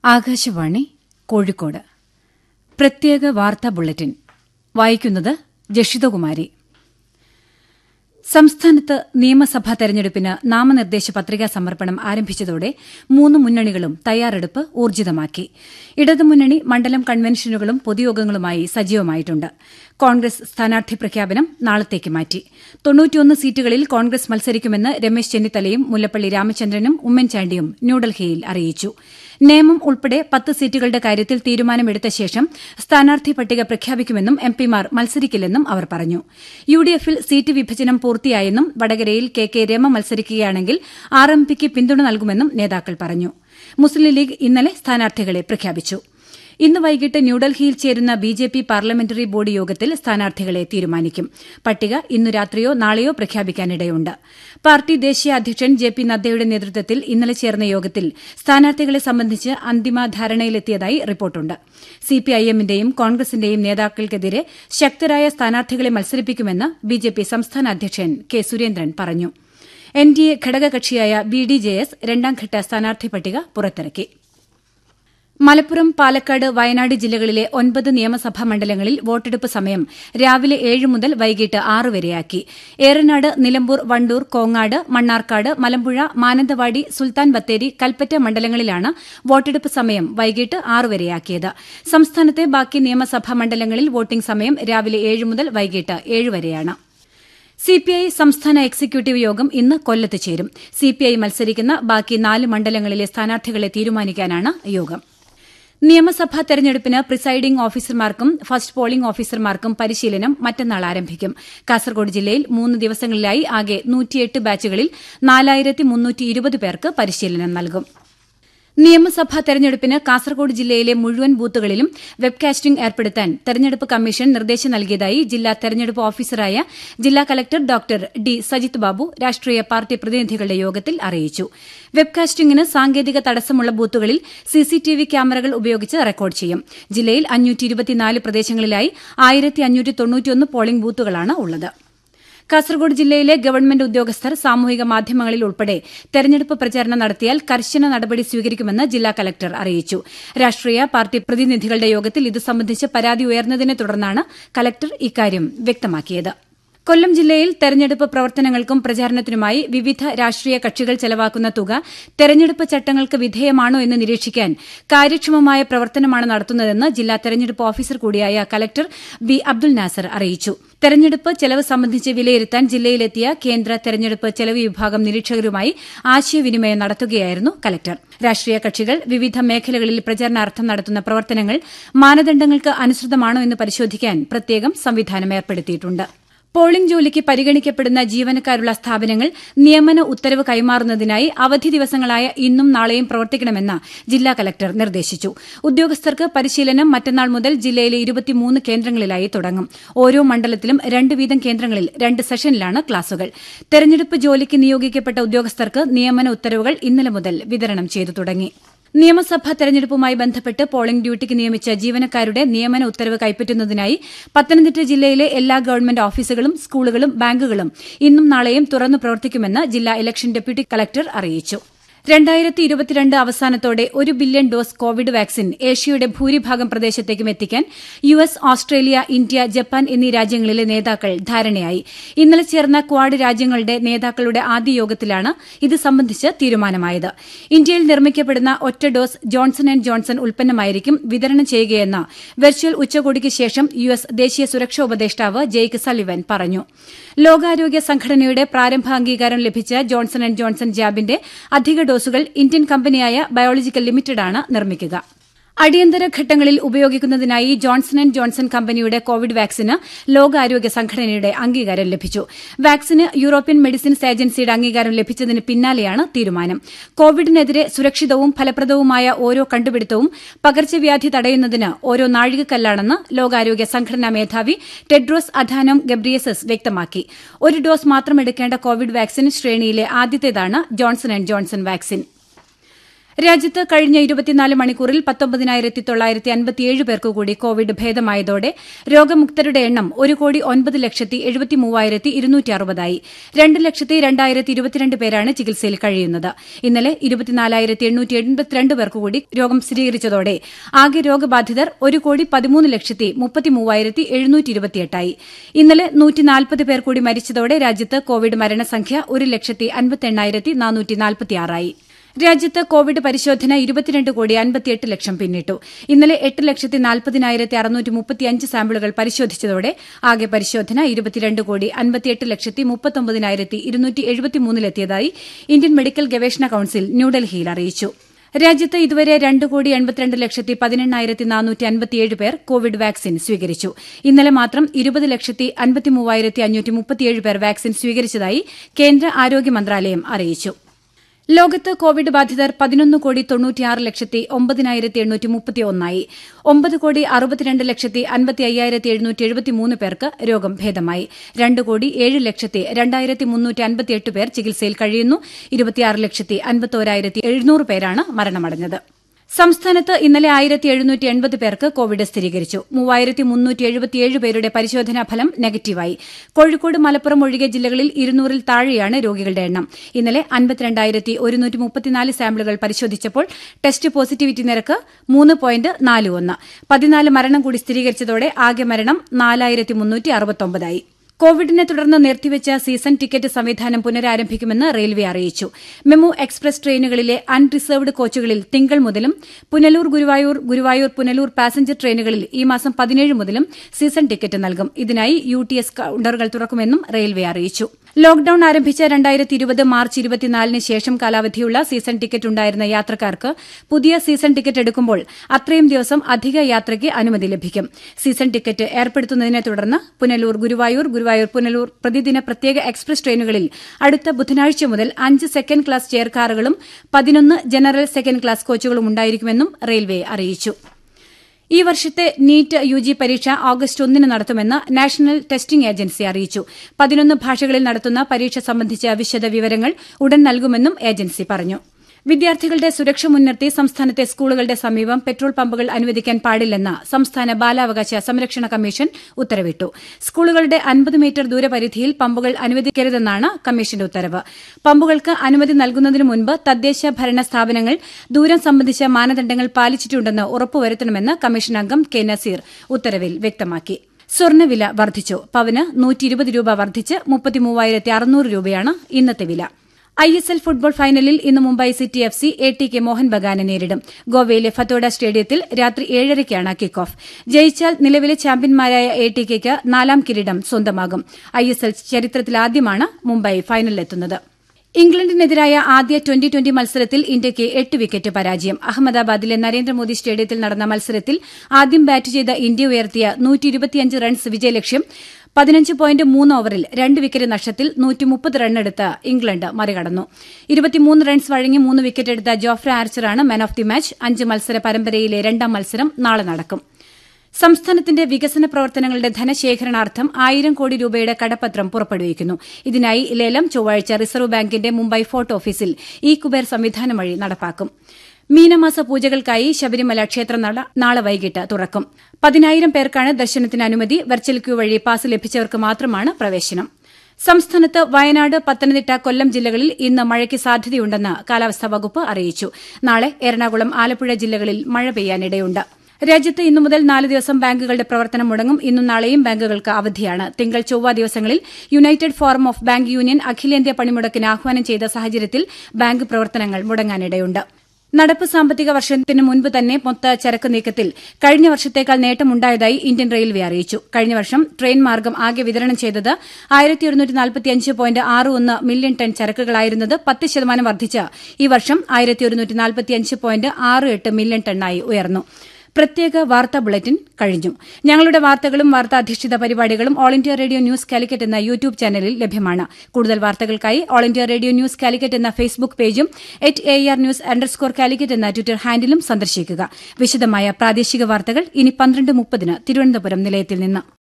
ആകാശവാണി കോഴിക്കോട് പ്രത്യേക വാർത്താ ബുള്ളറ്റിൻ വായിക്കുന്നത് ജഷിതകുമാരി സംസ്ഥാനത്ത് നിയമസഭാ തെരഞ്ഞെടുപ്പിന് നാമനിർദ്ദേശ പത്രികാ സമർപ്പണം ആരംഭിച്ചതോടെ മൂന്ന് മുന്നണികളും തയ്യാറെടുപ്പ് ഊർജിതമാക്കി ഇടതുമുന്നണി മണ്ഡലം കൺവെൻഷനുകളും പൊതുയോഗങ്ങളുമായി സജീവമായിട്ടുണ്ട് കോൺഗ്രസ് സ്ഥാനാർത്ഥി പ്രഖ്യാപനം നാളത്തേക്ക് മാറ്റി തൊണ്ണൂറ്റിയൊന്ന് സീറ്റുകളിൽ കോൺഗ്രസ് മത്സരിക്കുമെന്ന് രമേശ് ചെന്നിത്തലയും മുല്ലപ്പള്ളി രാമചന്ദ്രനും ഉമ്മൻചാണ്ടിയും ന്യൂഡൽഹിയിൽ അറിയിച്ചു നേമം ഉൾപ്പെടെ പത്ത് സീറ്റുകളുടെ കാര്യത്തിൽ തീരുമാനമെടുത്ത ശേഷം സ്ഥാനാർത്ഥി പട്ടിക പ്രഖ്യാപിക്കുമെന്നും എംപിമാർ മത്സരിക്കില്ലെന്നും അവർ പറഞ്ഞു യുഡിഎഫിൽ സീറ്റ് വിഭജനം പൂർത്തിയായെന്നും വടകരയിൽ കെ കെ രമ മത്സരിക്കുകയാണെങ്കിൽ ആർ എം പിക്ക് പിന്തുണ നൽകുമെന്നും നേതാക്കൾ പറഞ്ഞു മുസ്ലിം ലീഗ് ഇന്നലെ സ്ഥാനാർത്ഥികളെ പ്രഖ്യാപിച്ചു ഇന്ന് വൈകിട്ട് ന്യൂഡൽഹിയിൽ ചേരുന്ന B J P parliamentary board യോഗത്തിൽ സ്ഥാനാർത്ഥികളെ തീരുമാനിക്കും പട്ടിക ഇന്നു രാത്രിയോ നാളെയോ പ്രഖ്യാപിക്കാനിടയുണ്ട് പാർട്ടി ദേശീയ അധ്യക്ഷൻ ജെ പി നദ്ദയുടെ നേതൃത്വത്തിൽ ഇന്നലെ ചേർന്ന യോഗത്തിൽ സ്ഥാനാർത്ഥികളെ സംബന്ധിച്ച് അന്തിമ ധാരണയിലെത്തിയതായി റിപ്പോർട്ടുണ്ട് സിപിഐഎമ്മിന്റെയും കോൺഗ്രസിന്റെയും നേതാക്കൾക്കെതിരെ ശക്തരായ സ്ഥാനാർത്ഥികളെ മത്സരിപ്പിക്കുമെന്ന് ബിജെപി സംസ്ഥാന അധ്യക്ഷൻ കെ സുരേന്ദ്രൻ പറഞ്ഞു എൻ ഡി എ ഘടകകക്ഷിയായ ബി ഡി ജെ എസ് രണ്ടാംഘട്ട സ്ഥാനാർത്ഥി പട്ടിക പുറത്തിറക്കി മലപ്പുറം പാലക്കാട് വയനാട് ജില്ലകളിലെ ഒൻപത് നിയമസഭാ മണ്ഡലങ്ങളിൽ വോട്ടെടുപ്പ് സമയം രാവിലെ ഏഴ് മുതൽ വൈകിട്ട് ആറ് വരെയാക്കി ഏറനാട് നിലമ്പൂർ വണ്ടൂർ കോങ്ങാട് മണ്ണാർക്കാട് മലമ്പുഴ മാനന്തവാടി സുൽത്താൻ ബത്തേരി കൽപ്പറ്റ മണ്ഡലങ്ങളിലാണ് വോട്ടെടുപ്പ് സമയം വൈകിട്ട് ആറ് വരെയാക്കിയത് സംസ്ഥാനത്തെ ബാക്കി നിയമസഭാ മണ്ഡലങ്ങളിൽ വോട്ടിംഗ് സമയം രാവിലെ ഏഴ് മുതൽ വൈകിട്ട് ഏഴ് വരെയാണ് സിപിഐ സംസ്ഥാന എക്സിക്യൂട്ടീവ് യോഗം ഇന്ന് കൊല്ലത്ത് ചേരും സിപിഐ മത്സരിക്കുന്ന ബാക്കി നാല് മണ്ഡലങ്ങളിലെ സ്ഥാനാർത്ഥികളെ തീരുമാനിക്കാനാണ് യോഗം നിയമസഭാ തെരഞ്ഞെടുപ്പിന് പ്രിസൈഡിംഗ് ഓഫീസർമാർക്കും ഫസ്റ്റ് പോളിംഗ് ഓഫീസർമാർക്കും പരിശീലനം മറ്റന്നാൾ ആരംഭിക്കും കാസർഗോഡ് ജില്ലയിൽ മൂന്ന് ദിവസങ്ങളിലായി ആകെ നൂറ്റിയെട്ട് ബാച്ചുകളിൽ നാലായിരത്തി പേർക്ക് പരിശീലനം നൽകും നിയമസഭാ തെരഞ്ഞെടുപ്പിന് കാസർഗോഡ് ജില്ലയിലെ മുഴുവൻ ബൂത്തുകളിലും വെബ്കാസ്റ്റിംഗ് ഏർപ്പെടുത്താൻ തെരഞ്ഞെടുപ്പ് കമ്മീഷൻ നിർദ്ദേശം നൽകിയതായി ജില്ലാ തെരഞ്ഞെടുപ്പ് ഓഫീസറായ ജില്ലാ കലക്ടർ ഡോക്ടർ ഡി സജിത് ബാബു രാഷ്ട്രീയ പാർട്ടി പ്രതിനിധികളുടെ യോഗത്തിൽ അറിയിച്ചു വെബ്കാസ്റ്റിംഗിന് സാങ്കേതിക തടസ്സമുള്ള ബൂത്തുകളിൽ സിസിടിവി ക്യാമറകൾ ഉപയോഗിച്ച് റെക്കോർഡ് ചെയ്യും ജില്ലയിൽ പ്രദേശങ്ങളിലായി പോളിംഗ് ബൂത്തുകളാണ് ഉള്ളത് കാസർഗോഡ് ജില്ലയിലെ ഗവൺമെന്റ് ഉദ്യോഗസ്ഥർ സാമൂഹിക മാധ്യമങ്ങളിൽ ഉൾപ്പെടെ തെരഞ്ഞെടുപ്പ് പ്രചാരണം നടത്തിയാൽ കർശന നടപടി സ്വീകരിക്കുമെന്ന് ജില്ലാ കലക്ടർ അറിയിച്ചു രാഷ്ട്രീയ പാർട്ടി പ്രതിനിധികളുടെ യോഗത്തിൽ ഇതു സംബന്ധിച്ച് പരാതി ഉയർന്നതിനെ തുടർന്നാണ് കലക്ടർ ഇക്കാര്യം വ്യക്തമാക്കിയത് കൊല്ലം ജില്ലയിൽ തെരഞ്ഞെടുപ്പ് പ്രവർത്തനങ്ങൾക്കും പ്രചാരണത്തിനുമായി വിവിധ രാഷ്ട്രീയ കക്ഷികൾ ചെലവാക്കുന്ന തുക തെരഞ്ഞെടുപ്പ് ചട്ടങ്ങൾക്ക് വിധേയമാണോ എന്ന് നിരീക്ഷിക്കാൻ കാര്യക്ഷമമായ പ്രവർത്തനമാണ് നടത്തുന്നതെന്ന് ജില്ലാ തെരഞ്ഞെടുപ്പ് ഓഫീസർ കൂടിയായ കലക്ടർ ബി അബ്ദുൽ നാസർ അറിയിച്ചു തെരഞ്ഞെടുപ്പ് ചെലവ് സംബന്ധിച്ച് വിലയിരുത്താൻ ജില്ലയിലെത്തിയ കേന്ദ്ര തെരഞ്ഞെടുപ്പ് ചെലവ് വിഭാഗം നിരീക്ഷകരുമായി ആശയവിനിമയം നടത്തുകയായിരുന്നു കലക്ടർ രാഷ്ട്രീയ കക്ഷികൾ വിവിധ മേഖലകളിൽ പ്രചരണാർത്ഥം നടത്തുന്ന പ്രവർത്തനങ്ങൾ മാനദണ്ഡങ്ങൾക്ക് അനുസൃതമാണോ എന്ന് പരിശോധിക്കാൻ പ്രത്യേകം സംവിധാനം ഏർപ്പെടുത്തിയിട്ടുണ്ട് പോളിംഗ് ജോലിക്ക് പരിഗണിക്കപ്പെടുന്ന ജീവനക്കാരുള്ള സ്ഥാപനങ്ങൾ നിയമന ഉത്തരവ് കൈമാറുന്നതിനായി അവധി ദിവസങ്ങളായ ഇന്നും നാളെയും പ്രവർത്തിക്കണമെന്ന് ജില്ലാ കലക്ടർ നിർദ്ദേശിച്ചു ഉദ്യോഗസ്ഥർക്ക് പരിശീലനം മറ്റന്നാൾ മുതൽ ജില്ലയിലെ ഇരുപത്തിമൂന്ന് കേന്ദ്രങ്ങളിലായി തുടങ്ങും ഓരോ മണ്ഡലത്തിലും രണ്ട് വീതം കേന്ദ്രങ്ങളിൽ രണ്ട് സെഷനിലാണ് ക്ലാസുകൾ തെരഞ്ഞെടുപ്പ് ജോലിക്ക് നിയോഗിക്കപ്പെട്ട ഉദ്യോഗസ്ഥർക്ക് നിയമന ഉത്തരവുകൾ ഇന്നലെ മുതൽ വിതരണം ചെയ്തു തുടങ്ങി നിയമസഭാ തെരഞ്ഞെടുപ്പുമായി ബന്ധപ്പെട്ട് പോളിംഗ് ഡ്യൂട്ടിക്ക് നിയമിച്ച ജീവനക്കാരുടെ നിയമന ഉത്തരവ് കൈപ്പറ്റുന്നതിനായി പത്തനംതിട്ട ജില്ലയിലെ എല്ലാ ഗവൺമെന്റ് ഓഫീസുകളും സ്കൂളുകളും ബാങ്കുകളും ഇന്നും നാളെയും തുറന്നു പ്രവർത്തിക്കുമെന്ന് ജില്ലാ ഇലക്ഷൻ ഡെപ്യൂട്ടി കളക്ടർ അറിയിച്ചു രണ്ടായിരത്തി ഇരുപത്തിരണ്ട് അവസാനത്തോടെ ഒരു ബില്യൺ ഡോസ് കോവിഡ് വാക്സിൻ ഏഷ്യയുടെ ഭൂരിഭാഗം പ്രദേശത്തേക്കും എത്തിക്കാൻ U S Australia India Japan എന്നീ രാജ്യങ്ങളിലെ നേതാക്കൾ ധാരണയായി ഇന്നലെ ചേർന്ന ക്വാഡ് രാജ്യങ്ങളുടെ നേതാക്കളുടെ ആദ്യ യോഗത്തിലാണ് ഇത് സംബന്ധിച്ച് തീരുമാനമായത് ഇന്ത്യയിൽ നിർമ്മിക്കപ്പെടുന്ന ഒറ്റ ഡോസ് ജോൺസൺ ആന്റ് ജോൺസൺ ഉൽപ്പന്നമായിരിക്കും വിതരണം ചെയ്യുകയെന്ന് വെർച്വൽ ഉച്ചകോടിക്ക് ശേഷം യു എസ് ദേശീയ സുരക്ഷാ ഉപദേഷ്ടാവ് ജെയ്ക്ക് സലിവൻ പറഞ്ഞു ലോകാരോഗ്യ സംഘടനയുടെ പ്രാരംഭ അംഗീകാരം ലഭിച്ച ജോൺസൺ ആന്റ് ജോൺസൺ ജാബിന്റെ അധിക ഡോസുകൾ ഇന്ത്യൻ കമ്പനിയായ ബയോളജിക്കൽ ലിമിറ്റഡാണ് നിർമ്മിക്കുക അടിയന്തര ഘട്ടങ്ങളിൽ ഉപയോഗിക്കുന്നതിനായി ജോൺസൺ ആന്റ് ജോൺസൺ കമ്പനിയുടെ കോവിഡ് വാക്സിന് ലോകാരോഗ്യ സംഘടനയുടെ അംഗീകാരം ലഭിച്ചു വാക്സിന് യൂറോപ്യൻ മെഡിസിൻസ് ഏജൻസിയുടെ അംഗീകാരം ലഭിച്ചതിന് പിന്നാലെയാണ് തീരുമാനം കോവിഡിനെതിരെ സുരക്ഷിതവും ഫലപ്രദവുമായ ഓരോ കണ്ടുപിടുത്തവും പകർച്ചവ്യാധി തടയുന്നതിന് ഓരോ നാഴികക്കല്ലാണെന്ന് ലോകാരോഗ്യ സംഘടനാ മേധാവി ടെഡ്രോസ് അധാനം ഗബ്രിയസസ് വ്യക്തമാക്കി ഒരു ഡോസ് മാത്രം എടുക്കേണ്ട കോവിഡ് വാക്സിൻ ശ്രേണിയിലെ ആദ്യത്തേതാണ് ജോൺസൺ ആന്റ് ജോൺസൺ വാക്സിൻ രാജ്യത്ത് കഴിഞ്ഞ ഇരുപത്തിനാല് മണിക്കൂറിൽ പത്തൊമ്പതിനായിരത്തി തൊള്ളായിരത്തി അൻപത്തിയേഴ് പേർക്ക് കൂടി കോവിഡ് ഭേദമായതോടെ രോഗമുക്തരുടെ എണ്ണം ഒരു കോടി ഒൻപത് ലക്ഷത്തി എഴുപത്തി മൂവായിരത്തി ഇരുന്നൂറ്റി അറുപതായി രണ്ട് ലക്ഷത്തി രണ്ടായിരത്തി ഇരുപത്തിരണ്ട് പേരാണ് ചികിത്സയിൽ കഴിയുന്നത് ഇന്നലെ ഇരുപത്തിനാലായിരത്തി എണ്ണൂറ്റി എൺപത്തിരണ്ട് പേർക്ക് കൂടി രോഗം സ്ഥിരീകരിച്ചതോടെ ആകെ രോഗബാധിതർ ഒരു കോടി പതിമൂന്ന് ലക്ഷത്തി മുപ്പത്തി മൂവായിരത്തി എഴുന്നൂറ്റി ഇരുപത്തിയെട്ടായി ഇന്നലെ നൂറ്റിനാൽപ്പത് പേർ കൂടി മരിച്ചതോടെ രാജ്യത്ത് കോവിഡ് മരണസംഖ്യ ഒരു ലക്ഷത്തി അൻപത്തെണ്ണായിരത്തി നാനൂറ്റി നാൽപ്പത്തിയാറായി രാജ്യത്ത് കോവിഡ് പരിശോധന ഇരുപത്തിരണ്ട് കോടി അൻപത്തിയെട്ട് ലക്ഷം പിന്നിട്ടു ഇന്നലെ എട്ട് ലക്ഷത്തി നാൽപ്പതിനായിരത്തി അറുന്നൂറ്റി മുപ്പത്തിയഞ്ച് സാമ്പിളുകൾ പരിശോധിച്ചതോടെ ആകെ പരിശോധന ഇരുപത്തിരണ്ട് കോടി അൻപത്തിയെട്ട് ലക്ഷത്തി മുപ്പത്തൊമ്പതിനായിരത്തി ഇരുന്നൂറ്റി എഴുപത്തിമൂന്നിലെത്തിയതായി ഇന്ത്യൻ മെഡിക്കൽ ഗവേഷണ കൌൺസിൽ ന്യൂഡൽഹിയിൽ അറിയിച്ചു രാജ്യത്ത് ഇതുവരെ രണ്ട് കോടി എൺപത്തിരണ്ട് ലക്ഷത്തി പതിനെണ്ണായിരത്തി നാനൂറ്റി അൻപത്തിയേഴ് പേർ കോവിഡ് വാക്സിൻ സ്വീകരിച്ചു ഇന്നലെ മാത്രം ഇരുപത് ലക്ഷത്തി അൻപത്തിമൂവായിരത്തി അഞ്ഞൂറ്റി മുപ്പത്തിയേഴ് പേർ വാക്സിൻ സ്വീകരിച്ചതായി കേന്ദ്ര ആരോഗ്യ മന്ത്രാലയം അറിയിച്ചു ലോകത്ത് കോവിഡ് ബാധിതർ പതിനൊന്ന് കോടി തൊണ്ണൂറ്റിയാറ് ലക്ഷത്തി ഒമ്പതിനായിരത്തി എണ്ണൂറ്റി മുപ്പത്തി ഒന്നായി ഒമ്പത് കോടി അറുപത്തിരണ്ട് ലക്ഷത്തി അൻപത്തി അയ്യായിരത്തി എഴുന്നൂറ്റി എഴുപത്തിമൂന്ന് പേർക്ക് രോഗം ഭേദമായി രണ്ട് കോടി ഏഴ് ലക്ഷത്തി രണ്ടായിരത്തി മുന്നൂറ്റി അൻപത്തിയെട്ട് പേർ ചികിത്സയിൽ കഴിയുന്നു ഇരുപത്തിയാറ് ലക്ഷത്തി അൻപത്തോരായിരത്തി എഴുന്നൂറ് പേരാണ് മരണമടഞ്ഞത് സംസ്ഥാനത്ത് ഇന്നലെ ആയിരത്തി എഴുന്നൂറ്റി എൺപത് പേർക്ക് കോവിഡ് സ്ഥിരീകരിച്ചു മൂവായിരത്തി മുന്നൂറ്റി എഴുപത്തിയേഴ് പേരുടെ പരിശോധനാ ഫലം നെഗറ്റീവായി കോഴിക്കോട് മലപ്പുറം ഒഴികെ ജില്ലകളിൽ ഇരുന്നൂറിൽ താഴെയാണ് രോഗികളുടെ എണ്ണം ഇന്നലെ അൻപത്തിരണ്ടായിരത്തി ഒരുന്നൂറ്റി മുപ്പത്തിനാല് സാമ്പിളുകൾ പരിശോധിച്ചപ്പോൾ ടെസ്റ്റ് പോസിറ്റിവിറ്റി നിരക്ക് മൂന്ന് പോയിന്റ് നാല് ഒന്ന് പതിനാല് മരണം കൂടി സ്ഥിരീകരിച്ചതോടെ ആകെ മരണം നാലായിരത്തി മുന്നൂറ്റി അറുപത്തൊമ്പതായി കോവിഡിനെ തുടർന്ന് നിർത്തിവെച്ച സീസൺ ടിക്കറ്റ് സംവിധാനം പുനരാരംഭിക്കുമെന്ന് റെയിൽവേ അറിയിച്ചു മെമു എക്സ്പ്രസ് ട്രെയിനുകളിലെ അൺറിസർവ്ഡ് കോച്ചുകളിൽ തിങ്കൾ മുതലും പുനലൂർ ഗുരുവായൂർ ഗുരുവായൂർ പുനലൂർ പാസഞ്ചർ ട്രെയിനുകളിൽ ഈ മാസം പതിനേഴ് മുതലും സീസൺ ടിക്കറ്റ് നൽകും ഇതിനായി യു ടി എസ് കൌണ്ടറുകൾ തുറക്കുമെന്നും റെയിൽവേ അറിയിച്ചു ലോക്ഡൌൺ ആരംഭിച്ച രണ്ടായിരത്തി ഇരുപത് മാർച്ച് ഇരുപത്തിനാലിന് ശേഷം കാലാവധിയുള്ള സീസൺ ടിക്കറ്റ് ഉണ്ടായിരുന്ന യാത്രക്കാർക്ക് പുതിയ സീസൺ ടിക്കറ്റ് എടുക്കുമ്പോൾ അത്രയും ദിവസം അധിക യാത്രയ്ക്ക് അനുമതി ലഭിക്കും സീസൺ ടിക്കറ്റ് ഏർപ്പെടുത്തുന്നതിനെ തുടർന്ന് പുനലൂർ ഗുരുവായൂർ ഗുരുവായൂർ പുനലൂർ പ്രതിദിന പ്രത്യേക എക്സ്പ്രസ് ട്രെയിനുകളിൽ അടുത്ത ബുധനാഴ്ച മുതൽ അഞ്ച് സെക്കൻഡ് ക്ലാസ് ചെയർ കാറുകളും പതിനൊന്ന് ജനറൽ സെക്കൻഡ് ക്ലാസ് കോച്ചുകളും ഉണ്ടായിരിക്കുമെന്നും റെയിൽവേ അറിയിച്ചു ഈ വർഷത്തെ നീറ്റ് യു ജി പരീക്ഷ ഓഗസ്റ്റ് ഒന്നിന് നടത്തുമെന്ന് നാഷണൽ ടെസ്റ്റിംഗ് ഏജൻസി അറിയിച്ചു പതിനൊന്ന് ഭാഷകളിൽ നടത്തുന്ന പരീക്ഷ സംബന്ധിച്ച വിശദ വിവരങ്ങൾ ഉടൻ നൽകുമെന്നും ഏജൻസി പറഞ്ഞു വിദ്യാർത്ഥികളുടെ സുരക്ഷ മുൻനിർത്തി സംസ്ഥാനത്തെ സ്കൂളുകളുടെ സമീപം പെട്രോൾ പമ്പുകൾ അനുവദിക്കാൻ പാടില്ലെന്ന് സംസ്ഥാന ബാലാവകാശ സംരക്ഷണ കമ്മീഷൻ ഉത്തരവിട്ടു സ്കൂളുകളുടെ അൻപത് മീറ്റർ ദൂരപരിധിയിൽ പമ്പുകൾ അനുവദിക്കരുതെന്നാണ് കമ്മീഷന്റെ ഉത്തരവ് പമ്പുകൾക്ക് അനുമതി നൽകുന്നതിനു മുൻപ് തദ്ദേശ ഭരണ സ്ഥാപനങ്ങൾ ദൂരം സംബന്ധിച്ച മാനദണ്ഡങ്ങൾ പാലിച്ചിട്ടുണ്ടെന്ന് ഉറപ്പുവരുത്തണമെന്ന് കമ്മീഷൻ അംഗം കെ നസീർ ഉത്തരവിൽ വ്യക്തമാക്കി സ്വർണ്ണവില വർദ്ധിച്ചു പവന് നൂറ്റിയിരുപത് രൂപ വർദ്ധിച്ച് മുപ്പത്തിമൂവായിരത്തി അറുന്നൂറ് രൂപയാണ് ഇന്നത്തെ വില ഐ എസ് എൽ ഫുട്ബോൾ ഫൈനലിൽ ഇന്ന് Mumbai City F C A T K Mohun ബഗാനെ നേരിടും ഗോവയിലെ ഫത്തോഡ സ്റ്റേഡിയത്തിൽ രാത്രി ഏഴരയ്ക്കാണ് കിക്ക് ഓഫ് ജയിച്ചാൽ നിലവിലെ ചാമ്പ്യന്മാരായ എ ടി കെക്ക് നാലാം കിരീടം സ്വന്തമാകും ഐ എസ് എൽ ചരിത്രത്തിലാദ്യമാണ് മുംബൈ ഫൈനലിലെത്തുന്നത് ഇംഗ്ലണ്ടിനെതിരായ ആദ്യ ട്വന്റി ട്വന്റി മത്സരത്തിൽ ഇന്ത്യയ്ക്ക് എട്ട് വിക്കറ്റ് പരാജയം അഹമ്മദാബാദിലെ നരേന്ദ്രമോദി സ്റ്റേഡിയത്തിൽ നടന്ന മത്സരത്തിൽ ആദ്യം ബാറ്റ് ചെയ്ത ഇന്ത്യ ഉയർത്തിയ റൺസ് വിജയലക്ഷ്യം പതിനഞ്ച് പോയിന്റ് മൂന്ന് ഓവറിൽ രണ്ട് വിക്കറ്റ് നഷ്ടത്തിൽ നൂറ്റിമുപ്പത് റണ്ണെടുത്ത് ഇംഗ്ലണ്ട് മറികടന്നു ഇരുപത്തിമൂന്ന് റൺസ് വഴങ്ങി മൂന്ന് വിക്കറ്റ് എടുത്ത ജോഫ്ര ആർച്ചറാണ് മാൻ ഓഫ് ദി മാച്ച് അഞ്ച് മത്സര പരമ്പരയിലെ രണ്ടാം മത്സരം നാളെ നടക്കും സംസ്ഥാനത്തിന്റെ വികസന പ്രവർത്തനങ്ങളുടെ ധനശേഖരണാർത്ഥം ആയിരം കോടി രൂപയുടെ കടപ്പത്രം പുറപ്പെടുവിക്കുന്നു ഇതിനായി ലേലം ചൊവ്വാഴ്ച റിസർവ് ബാങ്കിന്റെ മുംബൈ ഫോർട്ട് ഓഫീസിൽ ഇ കുബേർ സംവിധാനം വഴി നടപ്പാക്കും മീനമാസ പൂജകൾക്കായി ശബരിമല ക്ഷേത്രനട നാളെ വൈകിട്ട് തുറക്കും പതിനായിരം പേർക്കാണ് ദർശനത്തിന് അനുമതി വെർച്വൽ ക്യൂ വഴി പാസ് ലഭിച്ചവർക്ക് മാത്രമാണ് പ്രവേശനം സംസ്ഥാനത്ത് വയനാട് പത്തനംതിട്ട കൊല്ലം ജില്ലകളിൽ ഇന്ന് മഴയ്ക്ക് സാധ്യതയുണ്ടെന്ന് കാലാവസ്ഥാ വകുപ്പ് അറിയിച്ചു നാളെ എറണാകുളം ആലപ്പുഴ ജില്ലകളിൽ മഴ പെയ്യാനിടയുണ്ട് രാജ്യത്ത് ഇന്നു മുതൽ നാല് ദിവസം ബാങ്കുകളുടെ പ്രവർത്തനം മുടങ്ങും ഇന്നും നാളെയും ബാങ്കുകൾക്ക് അവധിയാണ് തിങ്കൾ ചൊവ്വ ദിവസങ്ങളിൽ united forum of bank union അഖിലേന്ത്യാ പണിമുടക്കിന് ആഹ്വാനം ചെയ്ത സാഹചര്യത്തിൽ ബാങ്ക് പ്രവർത്തനങ്ങൾ മുടങ്ങാനിടയുണ്ട് നടപ്പ് സാമ്പത്തിക വർഷത്തിന് മുൻപ് തന്നെ മൊത്ത ചരക്ക് നീക്കത്തിൽ കഴിഞ്ഞ വർഷത്തേക്കാൾ നേട്ടമുണ്ടായതായി ഇന്ത്യൻ റെയിൽവേ അറിയിച്ചു കഴിഞ്ഞ വർഷം ട്രെയിൻ മാർഗം ആകെ വിതരണം ചെയ്തത് ആയിരത്തി ഒരുന്നൂറ്റി നാൽപ്പത്തിയഞ്ച് പോയിന്റ് ആറ് ഒന്ന് മില്യൺ ടൺ ചരക്കുകളായിരുന്നത് പത്ത് ശതമാനം വർദ്ധിച്ച് ഈ വർഷം ആയിരത്തി ഒരുന്നൂറ്റി നാൽപ്പത്തിയഞ്ച് പോയിന്റ് ആറ് എട്ട് മില്യൺ ടണ്ണായി ഉയർന്നു പ്രത്യേക വാർത്താ ബുള്ളറ്റിൻ കഴിഞ്ഞു ഞങ്ങളുടെ വാർത്തകളും വാർത്താധിഷ്ഠിത പരിപാടികളും All India Radio News Calicut എന്ന യൂട്യൂബ് ചാനലിൽ ലഭ്യമാണ് കൂടുതൽ വാർത്തകൾക്കായി All India Radio News Calicut എന്ന ഫേസ്ബുക്ക് പേജും at A R news underscore Calicut എന്ന ട്വിറ്റർ ഹാൻഡിലും സന്ദർശിക്കുക വിശദമായ പ്രാദേശിക വാർത്തകൾ ഇനി പന്ത്രണ്ട് മുപ്പതിന് തിരുവനന്തപുരം നിലയത്തിൽ നിന്ന്